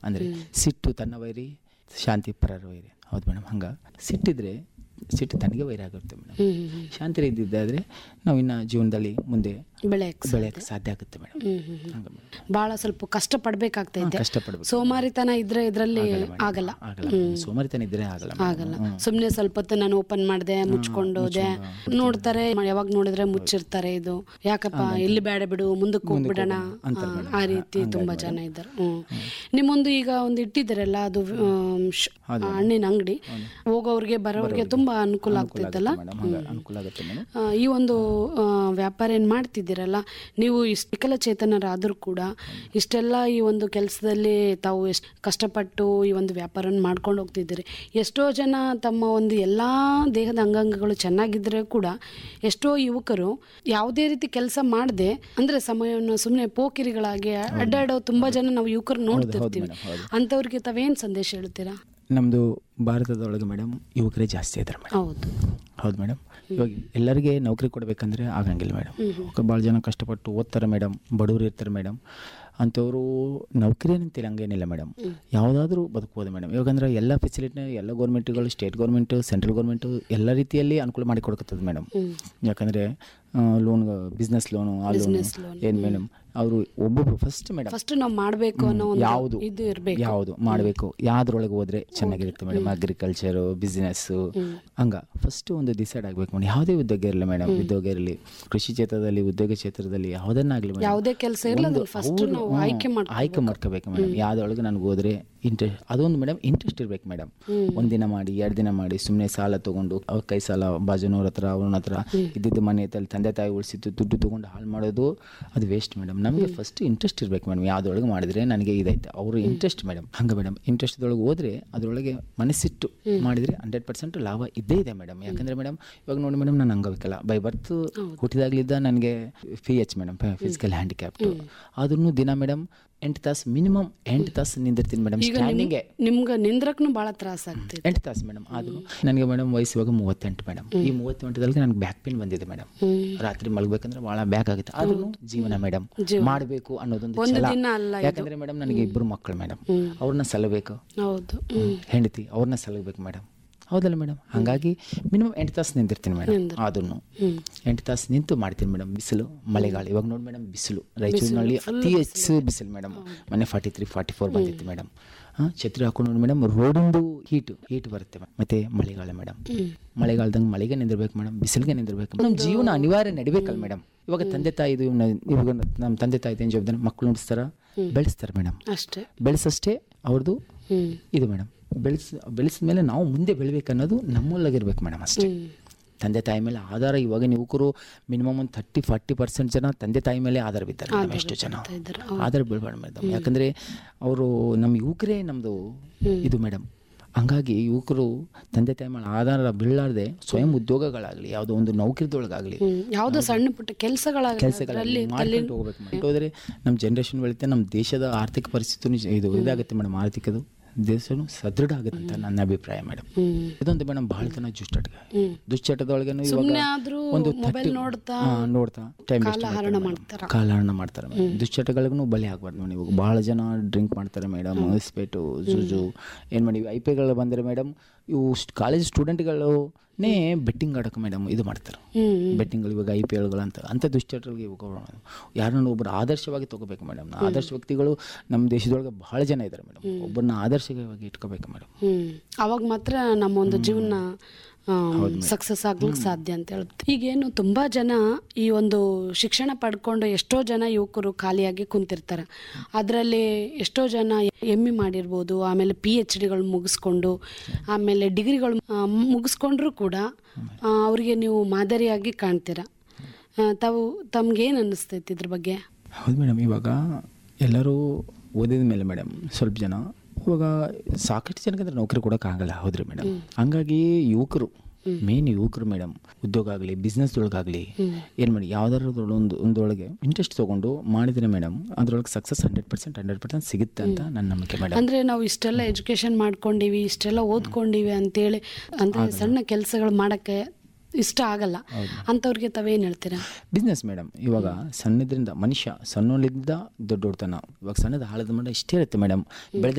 ಅಂದರೆ ಸಿಟ್ಟು ತನ್ನ ವೈರಿ ಶಾಂತಿ ಪರರ ವೈರಿ ಹೌದು ಮೇಡಮ್ ಹಂಗೆ ಸಿಟ್ಟಿದ್ರೆ ಸಿಟ್ಟು ತನಗೆ ವೈರಿ ಆಗಿರುತ್ತೆ ಮೇಡಮ್ ಹ್ಮ್ ಹ್ಮ್ ಹ್ಮ್. ಶಾಂತಿ ಇದ್ದಿದ್ದಾದರೆ ನಾವು ಇನ್ನು ಜೀವನದಲ್ಲಿ ಮುಂದೆ ಬೆಳೆಯಕ್ಕೆ ಬೆಳೆಯೋಕ್ಕೆ ಸಾಧ್ಯ ಆಗುತ್ತೆ ಮೇಡಮ್ ಹ್ಮ್ ಹ್ಮ್ ಹ್ಮ್. ಹಂಗೆ ಮೇಡಮ್ ಬಹಳ ಸ್ವಲ್ಪ ಕಷ್ಟ ಪಡ್ಬೇಕಾಗ್ತೈತೆ ಕಷ್ಟಪಡ್ಬೇಕು ಸೋಮಾರಿತನ ಇದ್ರೆ ಇದರಲ್ಲಿ ಮೇಡಮ್. ಆಗಲ್ಲ ಆಗಲ್ಲ ಸೋಮಾರಿತನ ಇದ್ರೆ ಆಗಲ್ಲ ಮೇಡಮ್. ಆಗಲ್ಲ ಸುಮ್ನೆ ಸ್ವಲ್ಪ ಹೊತ್ತು ನಾನು ಓಪನ್ ಮಾಡಿದೆ ಮುಚ್ಕೊಂಡೋದೆ ನೋಡ್ತಾರೆ ಮ- ಯಾವಾಗ ನೋಡಿದ್ರೆ ಮುಚ್ಚಿರ್ತಾರೆ ಇದು ಯಾಕಪ್ಪ ಇಲ್ಲಿ ಬೇಡ ಬಿಡು ಮುಂದಕ್ಕೆ ಹೋಗ್ಬಿಡೋಣ ಆ, ಆ ರೀತಿ ತುಂಬಾ ಜನ ಇದ್ದಾರೆ ಹ್ಮ್ ನಿಮ್ಮೊಂದು ಈಗ ಒಂದು ಇಟ್ಟಿದ್ದೀರಲ್ಲ ಅದು ಆಮ್, ಶ್- ಹಣ್ಣಿನ ಅಂಗಡಿ ಹೋಗೋರ್ಗೆ ಬರೋರ್ಗೆ ತುಂಬಾ ಅನುಕೂಲ ಆಗ್ತೈತಲ್ಲ ಮೇಡಮ್ ಹಂಗೆ ಅನುಕೂಲ ಆಗುತ್ತೆ ಮೇಡಮ್ ಆ, ಈ ಒಂದು ಆ, ವ್ಯಾಪಾರ ಏನು ಮಾಡ್ತಿದ್ದೀರಲ್ಲ ನೀವು ಇಷ್ಟು ವಿಕಲಚೇತನರಾದರೂ ಕೂಡ ಇಷ್ಟೆಲ್ಲ ಈ ಒಂದು ಕೆಲಸದಲ್ಲಿ ತಾವು ಎಷ್ಟು ಕಷ್ಟಪಟ್ಟು ಈ ಒಂದು ವ್ಯಾಪಾರವನ್ನು ಮಾಡ್ಕೊಂಡು ಹೋಗ್ತಿದ್ದೀರಿ ಎಷ್ಟೋ ಜನ ತಮ್ಮ ಒಂದು ಎಲ್ಲ ದೇಹದ ಅಂಗಾಂಗಗಳು ಚೆನ್ನಾಗಿದ್ದರೆ ಕೂಡ ಎಷ್ಟೋ ಯುವಕರು ಯಾವುದೇ ರೀತಿ ಕೆಲಸ ಮಾಡದೆ ಅಂದರೆ ಸಮಯವನ್ನು ಸುಮ್ಮನೆ ಪೋಕಿರಿಗಳಾಗಿ ಅಡ್ಡಾಡೋ ತುಂಬ ಜನ ನಾವು ಯುವಕರು ನೋಡ್ತಿರ್ತೀವಿ ಅಂಥವ್ರಿಗೆ ತಾವೇನು ಸಂದೇಶ ಹೇಳ್ತೀರಾ ನಮ್ಮದು ಭಾರತದೊಳಗೆ ಮೇಡಮ್ ಯುವಕರೇ ಜಾಸ್ತಿ ಇದ್ದಾರೆ ಮೇಡಮ್ ಹೌದು ಹೌದು ಮೇಡಮ್ ಇವಾಗ ಎಲ್ಲರಿಗೆ ನೌಕರಿ ಕೊಡಬೇಕಂದ್ರೆ ಆಗಂಗಿಲ್ಲ ಮೇಡಮ್ ಭಾಳ ಜನ ಕಷ್ಟಪಟ್ಟು ಓದ್ತಾರೆ ಮೇಡಮ್ ಬಡವರು ಇರ್ತಾರೆ ಮೇಡಮ್ ಅಂಥವರು ನೌಕರಿ ಅಂತೇಳಿ ಹಂಗೇನಿಲ್ಲ ಮೇಡಮ್ ಯಾವುದಾದ್ರೂ ಬದುಕ್ಬೋದು ಮೇಡಮ್ ಇವಾಗಂದ್ರೆ ಎಲ್ಲ ಫೆಸಿಲಿಟಿನ ಎಲ್ಲ ಗೌರ್ಮೆಂಟ್ಗಳು ಸ್ಟೇಟ್ ಗೌರ್ಮೆಂಟು ಸೆಂಟ್ರಲ್ ಗೌರ್ಮೆಂಟು ಎಲ್ಲ ರೀತಿಯಲ್ಲಿ ಅನುಕೂಲ ಮಾಡಿ ಕೊಡ್ಕತ್ತದ ಮೇಡಮ್ ಯಾಕಂದರೆ ಲೋನ್ ಬಿಸ್ನೆಸ್ ಲೋನು ಆ ಲೋನು ಏನು ಮೇಡಮ್ ಅವರು ಒಬ್ಬೊಬ್ರು ಫಸ್ಟ್ ಮೇಡಮ್ ಫಸ್ಟ್ ನಾವು ಮಾಡಬೇಕು ಅನ್ನೋ ಒಂದು ಯಾವುದು ಇದು ಇರಬೇಕು ಯಾವುದು ಮಾಡಬೇಕು ಯಾವ್ದ್ರೊಳಗೆ ಹೋದ್ರೆ ಚೆನ್ನಾಗಿರುತ್ತೆ ಮೇಡಮ್ ಅಗ್ರಿಕಲ್ಚರು ಬಿಸ್ನೆಸ್ಸು ಹಂಗ ಫಸ್ಟ್ ಒಂದು ಡಿಸೈಡ್ ಆಗ್ಬೇಕು ಮೇಡಮ್ ಯಾವುದೇ ಉದ್ಯೋಗ ಇರಲಿ ಮೇಡಮ್ ಉದ್ಯೋಗ ಇರಲಿ ಕೃಷಿ ಕ್ಷೇತ್ರದಲ್ಲಿ ಉದ್ಯೋಗ ಕ್ಷೇತ್ರದಲ್ಲಿ ಯಾವುದನ್ನಾಗಲಿ ಮೇಡಮ್ ಯಾವುದೇ ಕೆಲಸ ಇರಲ್ಲ ಒಂದು ಫಸ್ಟ್ ಅವ್ರು- ನಾವು ಹ್ಮ್, ಆಯ್ಕೆ ಮಾಡ್ಕೊ ಆಯ್ಕೆ ಮಾಡ್ಕೋಬೇಕು ಮೇಡಮ್ ಯಾವ್ದೊಳಗೆ ನನಗೆ ಹೋದ್ರೆ ಇಂಟ್ರೆಸ್ಟ್ ಅದೊಂದು ಮೇಡಮ್ ಇಂಟ್ರೆಸ್ಟ್ ಇರ್ಬೇಕು ಮೇಡಮ್ ಒಂದಿನ ಮಾಡಿ ಎರಡು ದಿನ ಮಾಡಿ ಸುಮ್ಮನೆ ಸಾಲ ತಗೊಂಡು ಅವ್ರ ಕೈ ಸಾಲ ಬಾಜುನವ್ರ ಹತ್ರ ಅವ್ರನ್ನ ಹತ್ರ ಇದ್ದಿದ್ದು ಮನೆ ಐತಲ್ಲಿ ತಂದೆ ತಾಯಿ ಉಳಿಸಿದ್ದು ದುಡ್ಡು ತಗೊಂಡು ಹಾಳು ಮಾಡೋದು ಅದು ವೇಸ್ಟ್ ಮೇಡಮ್ ನಮಗೆ ಫಸ್ಟ್ ಇಂಟ್ರೆಸ್ಟ್ ಇರ್ಬೇಕು ಮೇಡಮ್ ಯಾವ್ದೊಳಗೆ ಮಾಡಿದ್ರೆ ನನಗೆ ಇದೈತೆ ಅವರು ಇಂಟ್ರೆಸ್ಟ್ ಮೇಡಮ್ ಹಂಗೆ ಮೇಡಮ್ ಇಂಟ್ರೆಸ್ಟ್ದೊಳಗೆ ಹೋದ್ರೆ ಅದರೊಳಗೆ ಮನಸ್ಸಿಟ್ಟು ಮಾಡಿದ್ರೆ ಹಂಡ್ರೆಡ್ ಪರ್ಸೆಂಟ್ ಲಾಭ ಇದ್ದೇ ಇದೆ ಮೇಡಮ್ ಯಾಕಂದ್ರೆ ಮೇಡಮ್ ಇವಾಗ ನೋಡಿ ಮೇಡಮ್ ನಾನು ಅಂಗವಿಕಲ ಬೈ ಬರ್ತ್ ಹುಟ್ಟಿದಾಗ್ಲಿದ್ದ ನನಗೆ P H madam physical handicapped ಆದ್ರೂ ದಿನ ಮೇಡಮ್ ಎಂಟು ತಾಸು ಮಿನಿಮಮ್ ಎಂಟು ತಾಸು ನಿಂದಿರ್ತೀನಿ ಮೇಡಮ್ ಸ್ಟ್ಯಾಂಡಿಂಗೆ ನಿಮ್ಗೆ ನಿಂದ್ರಕ್ನು ಬಹಳ ತ್ರಾಸ ಆಗ್ತೈತೆ ಎಂಟು ತಾಸು ಮೇಡಮ್ ಆದರೂ ನನಗೆ ಮೇಡಮ್ ವಯಸ್ಸು ಇವಾಗ ಮೂವತ್ತೆಂಟು ಮೇಡಮ್ ಈ ಮೂವತ್ತೆಂಟದಲ್ಲಿ ನನಗೆ ಬ್ಯಾಕ್ ಪೇನ್ ಬಂದಿದೆ ಮೇಡಮ್ ರಾತ್ರಿ ಮಲಗಬೇಕಂದ್ರೆ ಭಾಳ ಬ್ಯಾಕ್ ಆಗುತ್ತೆ ಆದ್ರೂ ಜೀವನ ಮೇಡಮ್ ಮಾಡಬೇಕು ಅನ್ನೋದೊಂದು ಛಲ ದಿನ ಅಲ್ಲ ಯಾಕಂದ್ರೆ ಮೇಡಮ್ ನನಗೆ ಇಬ್ಬರು ಮಕ್ಕಳು ಮೇಡಮ್ ಅವ್ರನ್ನ ಸಲಬೇಕು ಹೌದು ಹೆಂಡತಿ ಅವ್ರನ್ನ ಸಲಗಬೇಕು ಮೇಡಮ್ ಹೌದಲ್ಲ ಮೇಡಮ್ ಹಾಗಾಗಿ ಮಿನಿಮಮ್ ಎಂಟು ತಾಸು ನಿಂತಿರ್ತೀನಿ ಮೇಡಮ್ ಅದನ್ನು ಎಂಟು ತಾಸು ನಿಂತು ಮಾಡ್ತೀನಿ ಮೇಡಮ್ ಬಿಸಿಲು ಮಳೆಗಾಲ ಇವಾಗ ನೋಡಿ ಮೇಡಮ್ ಬಿಸಿಲು ರಾಯಚೂರಿನಲ್ಲಿ ಅತಿ ಹೆಚ್ಚು ಬಿಸಿಲು ಮೇಡಮ್ ಮೊನ್ನೆ ಫಾರ್ಟಿ ತ್ರೀ ಫಾರ್ಟಿ ಫೋರ್ ಬಂದಿತ್ತು ಮೇಡಮ್ ಹಾಂ ಛತ್ರಿ ಹಾಕೊಂಡು ನೋಡಿ ಮೇಡಮ್ ರೋಡಿಂದು ಹೀಟು ಹೀಟ್ ಬರುತ್ತೆ ಮೇಡಮ್ ಮತ್ತೆ ಮಳೆಗಾಲ ಮೇಡಮ್ ಮಳೆಗಾಲದಂಗೆ ಮಳೆಗೆ ನಿಂದಿರ್ಬೇಕು ಮೇಡಮ್ ಬಿಸಿಲಿಗೆ ನಿಂದಿರ್ಬೇಕು ನಮ್ಮ ಜೀವನ ಅನಿವಾರ್ಯ ನಡಿಬೇಕಲ್ಲ ಮೇಡಮ್ ಇವಾಗ ತಂದೆ ತಾಯಿ ಇದು ನ- ಇವಾಗ ನಮ್ಮ ತಂದೆ ತಾಯಿ ಏನು ಜವಾಬ್ದಾರಿ ಮಕ್ಕಳು ನುಡಿಸ್ತಾರ ಬೆಳೆಸ್ತಾರೆ ಮೇಡಮ್ ಅಷ್ಟೇ ಬೆಳೆಸಷ್ಟೇ ಅವ್ರದ್ದು ಹ್ಮ್ ಇದು ಮೇಡಮ್ ಬೆಳೆಸ್ ಬೆಳೆಸಿದ ಮೇಲೆ ನಾವು ಮುಂದೆ ಬೆಳಿಬೇಕನ್ನೋದು ನಮ್ಮೊಳಗಿರ್ಬೇಕು ಮೇಡಮ್ ಅಷ್ಟೇ ತಂದೆ ತಾಯಿ ಮೇಲೆ ಆಧಾರ ಇವಾಗಿನ ಯುವಕರು ಮಿನಿಮಮ್ ಒಂದು ಥರ್ಟಿ ಫಾರ್ಟಿ ಪರ್ಸೆಂಟ್ ಜನ ತಂದೆ ತಾಯಿ ಮೇಲೆ ಆಧಾರ ಬಿದ್ದಾರೆ ಮೇಡಮ್ ಎಷ್ಟು ಜನ ಇದ್ದಾರೆ ಆಧಾರ ಬೀಳ್ಬಾರ್ದು ಮೇಡಮ್ ಯಾಕಂದರೆ ಅವರು ನಮ್ಮ ಯುವಕರೇ ನಮ್ಮದು ಇದು ಮೇಡಮ್ ಹಂಗಾಗಿ ಯುವಕರು ತಂದೆ ತಾಯಿ ಮೇಲೆ ಆಧಾರ ಬೀಳಾರ್ದೆ ಸ್ವಯಂ ಉದ್ಯೋಗಗಳಾಗಲಿ ಯಾವುದೋ ಒಂದು ನೌಕರಿದೊಳಗಾಗಲಿ ಹ್ಮ್ ಯಾವುದೋ ಸಣ್ಣ ಪುಟ್ಟ ಕೆಲಸಗಳಾಗಲಿ ಕೆಲಸಗಳಲ್ಲಿ ಮಾಡ್ಕೊಂಡು ಹೋಗ್ಬೇಕು ಮೇಡಮ್ ಹೋದರೆ ನಮ್ಮ ಜನ್ರೇಷನ್ ಬೆಳೀತೆ ನಮ್ಮ ದೇಶದ ಆರ್ಥಿಕ ಪರಿಸ್ಥಿತಿನೂ ಇದು ಇದಾಗುತ್ತೆ ಮೇಡಮ್ ಆರ್ಥಿಕದು ದೇಶನು ಸದೃಢ ಆಗುತ್ತೆ ಅಂತ ನನ್ನ ಅಭಿಪ್ರಾಯ ಮೇಡಮ್ ಹ್ಮ್ ಇದೊಂದು ಮೇಡಮ್ ಬಹಳ ಜನ ದುಶ್ಚಟ ಹ್ಮ್. ದುಶ್ಚಟದೊಳಗೇನು ಸುಮ್ನೆ ಇವಾಗ ಆದ್ರೂ ಒಂದು ಮೊಬೈಲ್ 30 ನೋಡ್ತಾ ಹಾ, ನೋಡ್ತಾ ಟೈಮ್ ಕಾಲಹರಣ ಮಾಡ್ತಾರ ಕಾಲಹರಣ ಮಾಡ್ತಾರೆ ಮೇಡಮ್ ದುಶ್ಚಟಗಳಿಗೂ ಬಲಿ ಆಗ್ಬಾರ್ದು ಮೇಡಮ್ ಇವಾಗ ಭಾಳ ಜನ ಡ್ರಿಂಕ್ ಮಾಡ್ತಾರೆ ಮೇಡಮ್ ಇಸ್ಪೇಟು ಜೂಜು ಏನು ಮಾಡಿ ಐ ಪಿ ಗಳು ಬಂದರೆ ಮೇಡಮ್ ಇವು ಕಾಲೇಜ್ ಸ್ಟೂಡೆಂಟ್ಗಳನ್ನೇ ಬೆಟ್ಟಿಂಗ್ ಆಡೋಕೆ ಮೇಡಮ್ ಇದು ಮಾಡ್ತಾರೆ ಹ್ಮ್ ಬೆಟ್ಟಿಂಗ್ಗಳು ಇವಾಗ ಐ ಪಿ ಎಲ್ಗಳು ಅಂತ ಅಂಥ ದುಶ್ಚಟಗಳಿಗೆ ಹೋಗೋಣ ಯಾರನ್ನ ಒಬ್ಬರು ಆದರ್ಶವಾಗಿ ತಗೋಬೇಕು ಮೇಡಮ್ ಆದರ್ಶ ವ್ಯಕ್ತಿಗಳು ನಮ್ಮ ದೇಶದೊಳಗೆ ಬಹಳ ಜನ ಇದ್ದಾರೆ ಮೇಡಮ್ ಒಬ್ಬರನ್ನ ಆದರ್ಶವಾಗಿ ಇಟ್ಕೋಬೇಕು ಮೇಡಮ್ ಹ್ಮ್ ಅವಾಗ ಮಾತ್ರ ನಮ್ಮ ಒಂದು ಜೀವನ ಸಕ್ಸಸ್ ಆಗ್ಲಿಕ್ಕೆ ಸಾಧ್ಯ ಅಂತ ಹೇಳ್ತೀವಿ ಈಗೇನು ತುಂಬಾ ಜನ ಈ ಒಂದು ಶಿಕ್ಷಣ ಪಡ್ಕೊಂಡು ಎಷ್ಟೋ ಜನ ಯುವಕರು ಖಾಲಿಯಾಗಿ ಕುಂತಿರ್ತಾರೆ ಅದರಲ್ಲಿ ಎಷ್ಟೋ ಜನ ಎಮ್ ಇ ಮಾಡಿರ್ಬೋದು ಆಮೇಲೆ ಪಿ ಎಚ್ ಡಿಗಳು ಮುಗಿಸ್ಕೊಂಡು ಆಮೇಲೆ ಡಿಗ್ರಿಗಳು ಆ, ಮುಗಿಸ್ಕೊಂಡ್ರೂ ಕೂಡ ಆ, ಅವ್ರಿಗೆ ನೀವು ಮಾದರಿಯಾಗಿ ಕಾಣ್ತೀರಾ ಆ, ತಾವು ತಮ್ಗೇನು ಅನ್ನಿಸ್ತೈತಿ ಇದ್ರ ಬಗ್ಗೆ ಹೌದು ಮೇಡಮ್ ಇವಾಗ ಎಲ್ಲರೂ ಓದಿದ ಮೇಲೆ ಮೇಡಮ್ ಸ್ವಲ್ಪ ಜನ ಇವಾಗ ಸಾಕಷ್ಟು ಜನಕ್ಕೆ ಅಂದ್ರೆ ನೌಕರಿ ಕೊಡೋಕ್ಕಾಗಲ್ಲ ಹೌದ್ರಿ ಮೇಡಮ್ ಹಂಗಾಗಿ ಯುವಕರು ಮೇನ್ ಯುವಕರು ಮೇಡಮ್ ಉದ್ಯೋಗ ಆಗಲಿ ಬಿಸ್ನೆಸ್ದೊಳಗಾಗಲಿ ಏನು ಮಾಡಿ ಯಾವ್ದಾದ್ರು ಒಂದು ಒಂದೊಳಗೆ ಇಂಟ್ರೆಸ್ಟ್ ತೊಗೊಂಡು ಮಾಡಿದ್ರೆ ಮೇಡಮ್ ಅದ್ರೊಳಗೆ success hundred percent hundred percent ಸಿಗುತ್ತೆ ಅಂತ ನನ್ನ ನಂಬಿಕೆ ಮೇಡಮ್ ಅಂದ್ರೆ ನಾವು ಇಷ್ಟೆಲ್ಲ ಎಜುಕೇಶನ್ ಮಾಡ್ಕೊಂಡಿವಿ ಇಷ್ಟೆಲ್ಲ ಓದ್ಕೊಂಡಿವಿ ಅಂತೇಳಿ ಅಂದ್ರೆ ಸಣ್ಣ ಕೆಲಸಗಳು ಮಾಡಕ್ಕೆ ಇಷ್ಟ ಆಗಲ್ಲ ಅಂಥವ್ರಿಗೆ ತಾವೇನು ಹೇಳ್ತೀರಾ ಬಿಸ್ನೆಸ್ ಮೇಡಮ್ ಇವಾಗ ಸಣ್ಣದ್ರಿಂದ ಮನುಷ್ಯ ಸಣ್ಣಲಿಂದ ದೊಡ್ಡೋಡ್ತಾನ ಇವಾಗ ಸಣ್ಣದ ಹಾಳದ ಮಾಡ ಇಷ್ಟೇ ಇರುತ್ತೆ ಮೇಡಮ್ ಬೆಳೆದ